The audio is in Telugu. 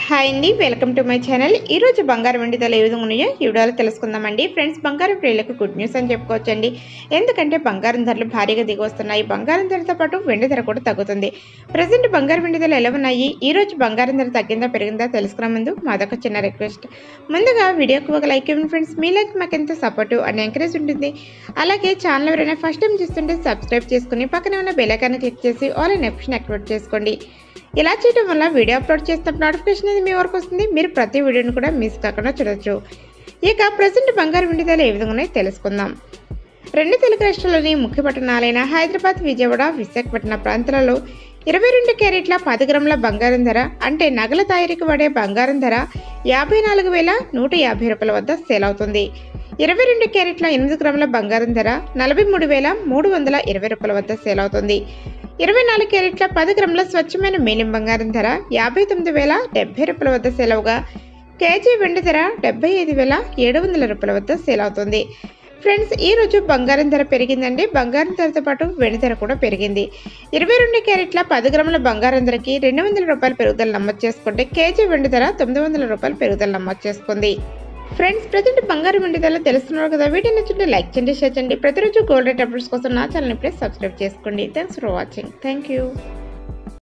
హాయ్ అండి వెల్కమ్ టు మై ఛానల్ ఈ రోజు బంగారం వెండి ధరలు ఏ విధంగా ఉన్నాయో ఈ వీడియోలో తెలుసుకుందామండి ఫ్రెండ్స్ బంగారం ప్రియులకు గుడ్ న్యూస్ అని చెప్పుకోవచ్చండి ఎందుకంటే బంగారం ధరలు భారీగా దిగి వస్తున్నాయి బంగారం ధరతో పాటు వెండి ధర కూడా తగ్గుతుంది ప్రజెంట్ బంగారం వెండి ధరలు ఎలా ఉన్నాయి ఈ రోజు బంగారం ధర తగ్గిందా పెరిగిందా తెలుసుకునే ముందు మాదొక చిన్న రిక్వెస్ట్ ముందుగా వీడియోకి ఒక లైక్ ఇవ్వండి ఫ్రెండ్స్ మీ లైక్ మాకు ఎంత సపోర్ట్ అండ్ ఎంకరేజ్ ఉంటుంది అలాగే ఛానల్ ఎవరైనా ఫస్ట్ టైం చూస్తుంటే సబ్స్క్రైబ్ చేసుకుని పక్కనే ఉన్న బెల్ ఐకాన్ క్లిక్ చేసి ఆల్ అనే ఆప్షన్ యాక్టివేట్ చేసుకోండి ఇలా చేయడం వల్ల వీడియో అప్లోడ్ చేసినప్పుడు నోటిఫికేషన్ అనేది మీ వరకు వస్తుంది మీరు ప్రతి వీడియోని కూడా మిస్ కాకుండా చూడొచ్చు ఇక ప్రజెంట్ బంగారు వెండి ధరలు ఏ విధంగా ఉన్నాయో తెలుసుకుందాం రెండు తెలుగు రాష్ట్రాల్లోని ముఖ్య పట్టణాలైన హైదరాబాద్ విజయవాడ విశాఖపట్నం ప్రాంతాలలో ఇరవై రెండు క్యారెట్ల పది గ్రాముల బంగారం ధర అంటే నగల తయారీకి వాడే బంగారం ధర యాభై నాలుగు వేల నూట యాభై రూపాయల వద్ద సేల్ అవుతుంది ఇరవై రెండు క్యారెట్ల ఎనిమిది గ్రాముల బంగారం ధర నలభై మూడు వేల మూడు వందల ఇరవై రూపాయల వద్ద సేల్ అవుతుంది ఇరవై నాలుగు క్యారెట్ల పది గ్రాముల స్వచ్ఛమైన మేలిం బంగారం ధర యాభై తొమ్మిది వేల డెబ్బై రూపాయల వద్ద సేల్ అవగా కేజీ వెండి ధర డెబ్బై ఐదు వేల ఏడు వందల రూపాయల వద్ద సేల్ అవుతుంది ఫ్రెండ్స్ ఈ రోజు బంగారం ధర పెరిగిందండి బంగారం ధరతో పాటు వెండి ధర కూడా పెరిగింది ఇరవై రెండు క్యారెట్ల పది గ్రాముల బంగారం ధరకి రెండు వందల రూపాయల పెరుగుదల నమోదు చేసుకుంటే కేజీ వెండి ధర తొమ్మిది వందల రూపాయల పెరుగుదల నమోదు చేసుకుంది ఫ్రెండ్స్ ప్రజెంట్ బంగారం వెండి ధరలు తెలుస్తున్నారు కదా వీడియో నచ్చుంటే లైక్ చేయండి షేర్ చేయండి ప్రతిరోజు గోల్డ్ రేట్ అప్డేట్స్ కోసం నా ఛానల్ ఇప్పుడే సబ్స్క్రైబ్ చేసుకోండి thanks for watching thank you